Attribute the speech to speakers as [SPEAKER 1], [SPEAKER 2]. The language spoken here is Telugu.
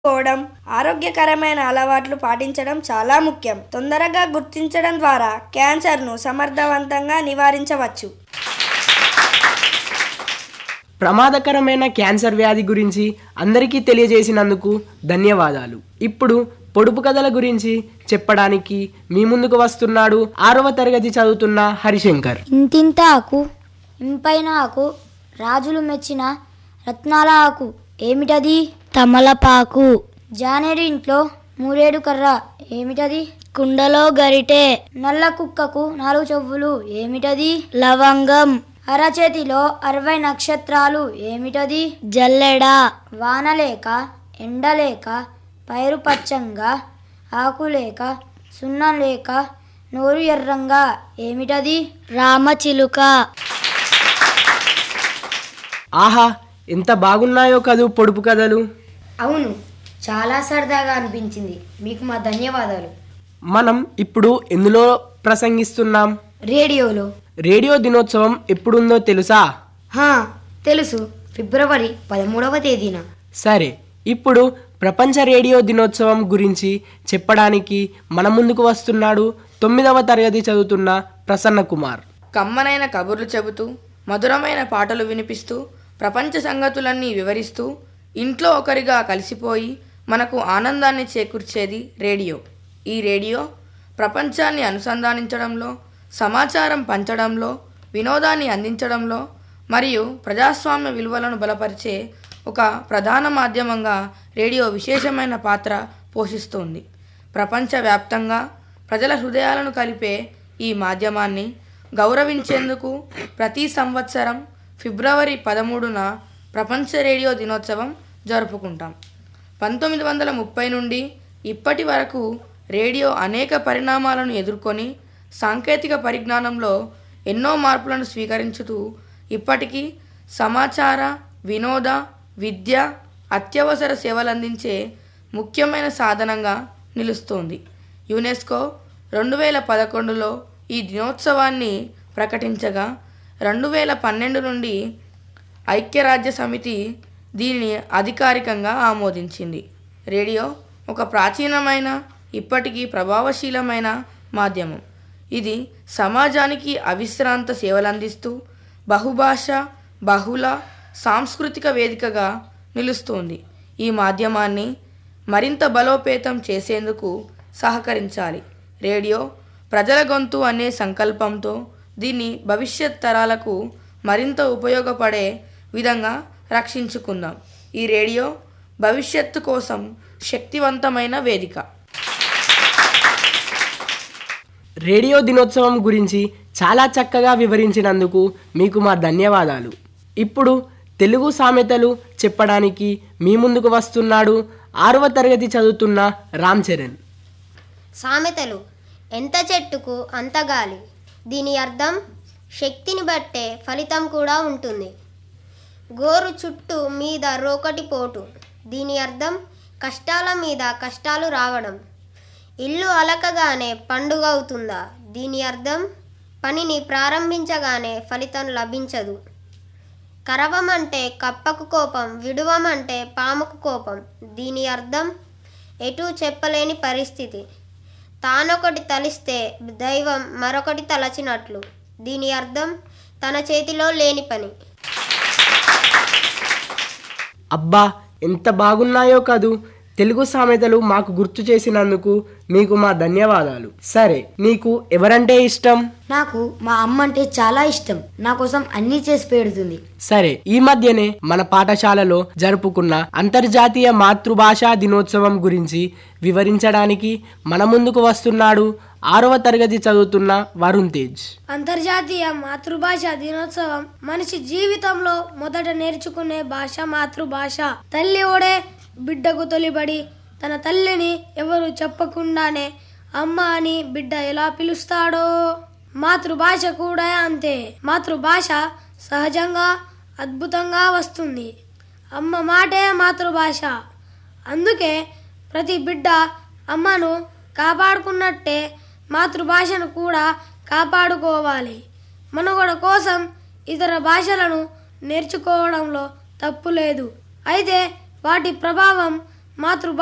[SPEAKER 1] పోవడం ఆరోగ్యకరమైన అలవాట్లు పాటించడం చాలా ముఖ్యం తొందరగా గుర్తించడం ద్వారా క్యాన్సర్ను సమర్థవంతంగా నివారించవచ్చు
[SPEAKER 2] ప్రమాదకరమైన క్యాన్సర్ వ్యాధి గురించి అందరికీ తెలియజేసినందుకు ధన్యవాదాలు ఇప్పుడు పొడుపు కథల గురించి చెప్పడానికి మీ ముందుకు వస్తున్నాడు ఆరవ తరగతి చదువుతున్న హరిశంకర్
[SPEAKER 3] ఇంతింత ఆకు ఇంపైన ఆకు రాజులు మెచ్చిన రత్నాల ఆకు ఏమిటది తమలపాకు జానేడు ఇంట్లో మూరేడు కర్ర ఏమిటది కుండలో గరిటె నల్ల కుక్కకు నాలుగు చెవులు ఏమిటది లవంగం అరచేతిలో అరవై నక్షత్రాలు ఏమిటది జల్లెడ వానలేక ఎండలేక పైరు పచ్చంగా ఆకులేక సున్నం లేక నోరు ఎర్రంగా ఏమిటది రామచిలుక
[SPEAKER 2] ఆహా ఎంత బాగున్నాయో కదూ పొడుపు కథలు
[SPEAKER 3] అవును చాలా సరదాగా అనిపించింది మీకు మా ధన్యవాదాలు
[SPEAKER 2] మనం ఇప్పుడు ఎందులో ప్రసంగిస్తున్నాం
[SPEAKER 3] రేడియోలో
[SPEAKER 2] రేడియో దినోత్సవం ఎప్పుడుందో తెలుసా
[SPEAKER 3] హా తెలుసు ఫిబ్రవరి పదమూడవ తేదీన
[SPEAKER 2] సరే ఇప్పుడు ప్రపంచ రేడియో దినోత్సవం గురించి చెప్పడానికి మన ముందుకు వస్తున్నాడు తొమ్మిదవ తరగతి చదువుతున్న ప్రసన్న కుమార్
[SPEAKER 4] కమ్మనైన కబుర్లు చెబుతూ మధురమైన పాటలు వినిపిస్తూ ప్రపంచ సంగతులన్నీ వివరిస్తూ ఇంట్లో ఒకరిగా కలిసిపోయి మనకు ఆనందాన్ని చేకూర్చేది రేడియో ఈ రేడియో ప్రపంచాన్ని అనుసంధానించడంలో సమాచారం పంచడంలో వినోదాన్ని అందించడంలో మరియు ప్రజాస్వామ్య విలువలను బలపరిచే ఒక ప్రధాన మాధ్యమంగా రేడియో విశేషమైన పాత్ర పోషిస్తుంది ప్రపంచవ్యాప్తంగా ప్రజల హృదయాలను కలిపే ఈ మాధ్యమాన్ని గౌరవించేందుకు ప్రతి సంవత్సరం ఫిబ్రవరి పదమూడున ప్రపంచ రేడియో దినోత్సవం జరుపుకుంటాం పంతొమ్మిది వందల ముప్పై నుండి ఇప్పటి వరకు రేడియో అనేక పరిణామాలను ఎదుర్కొని సాంకేతిక పరిజ్ఞానంలో ఎన్నో మార్పులను స్వీకరించుతూ ఇప్పటికీ సమాచార వినోద విద్య అత్యవసర సేవలందించే ముఖ్యమైన సాధనంగా నిలుస్తోంది యునెస్కో రెండు వేల పదకొండులో ఈ దినోత్సవాన్ని ప్రకటించగా రెండు వేల పన్నెండు నుండి ఐక్యరాజ్య సమితి దీనిని అధికారికంగా ఆమోదించింది రేడియో ఒక ప్రాచీనమైన ఇప్పటికీ ప్రభావశీలమైన మాధ్యమం ఇది సమాజానికి అవిశ్రాంత సేవలందిస్తూ బహుభాష బహుళ సాంస్కృతిక వేదికగా నిలుస్తోంది ఈ మాధ్యమాన్ని మరింత బలోపేతం చేసేందుకు సహకరించాలి రేడియో ప్రజల గొంతు అనే సంకల్పంతో దీన్ని భవిష్యత్ తరాలకు మరింత ఉపయోగపడే విధంగా రక్షించుకుందాం ఈ రేడియో భవిష్యత్తు కోసం శక్తివంతమైన వేదిక
[SPEAKER 2] రేడియో దినోత్సవం గురించి చాలా చక్కగా వివరించినందుకు మీకు మా ధన్యవాదాలు ఇప్పుడు తెలుగు సామెతలు చెప్పడానికి మీ ముందుకు వస్తున్నాడు ఆరవ తరగతి చదువుతున్న రామ్ చరణ్
[SPEAKER 5] సామెతలు ఎంత చెట్టుకు అంత గాలి దీని అర్థం శక్తిని బట్టే ఫలితం కూడా ఉంటుంది గోరు చుట్టూ మీద రోకటి పోటు దీని అర్థం కష్టాల మీద కష్టాలు రావడం ఇల్లు అలకగానే పండుగ అవుతుందా దీని అర్థం పనిని ప్రారంభించగానే ఫలితం లభించదు కరవమంటే కప్పకు కోపం విడువమంటే పాముకు కోపం దీని అర్థం ఎటూ చెప్పలేని పరిస్థితి తానొకటి తలిస్తే దైవం మరొకటి తలచినట్లు దీని అర్థం తన చేతిలో లేని పని
[SPEAKER 2] అబ్బా ఎంత బాగున్నాయో కదూ తెలుగు సామెతలు మాకు గుర్తు చేసినందుకు మీకు మా ధన్యవాదాలు సరే నీకు ఎవరంటే ఇష్టం
[SPEAKER 3] నాకు మా అమ్మ అంటే చాలా ఇష్టం నా కోసం అన్నీ చేసి పెడుతుంది
[SPEAKER 2] సరే ఈ మధ్యనే మన పాఠశాలలో జరుపుకున్న అంతర్జాతీయ మాతృభాషా దినోత్సవం గురించి వివరించడానికి మన ముందుకు వస్తున్నాడు ఆరవ తరగతి చదువుతున్న వరుణ్ తేజ్
[SPEAKER 6] అంతర్జాతీయ మాతృభాష దినోత్సవం మనిషి జీవితంలో మొదట నేర్చుకునే భాష మాతృభాష తల్లి ఓడే బిడ్డకు తొలిబడి తన తల్లిని ఎవరు చెప్పకుండానే అమ్మ అని బిడ్డ ఎలా పిలుస్తాడో మాతృభాష కూడా అంతే మాతృభాష సహజంగా అద్భుతంగా వస్తుంది అమ్మ మాటే మాతృభాష అందుకే ప్రతి బిడ్డ అమ్మను కాపాడుకున్నట్టే మాతృభాషను కూడా కాపాడుకోవాలి మనుగడ కోసం ఇతర భాషలను నేర్చుకోవడంలో తప్పు లేదు అయితే వాటి ప్రభావం మాతృభాష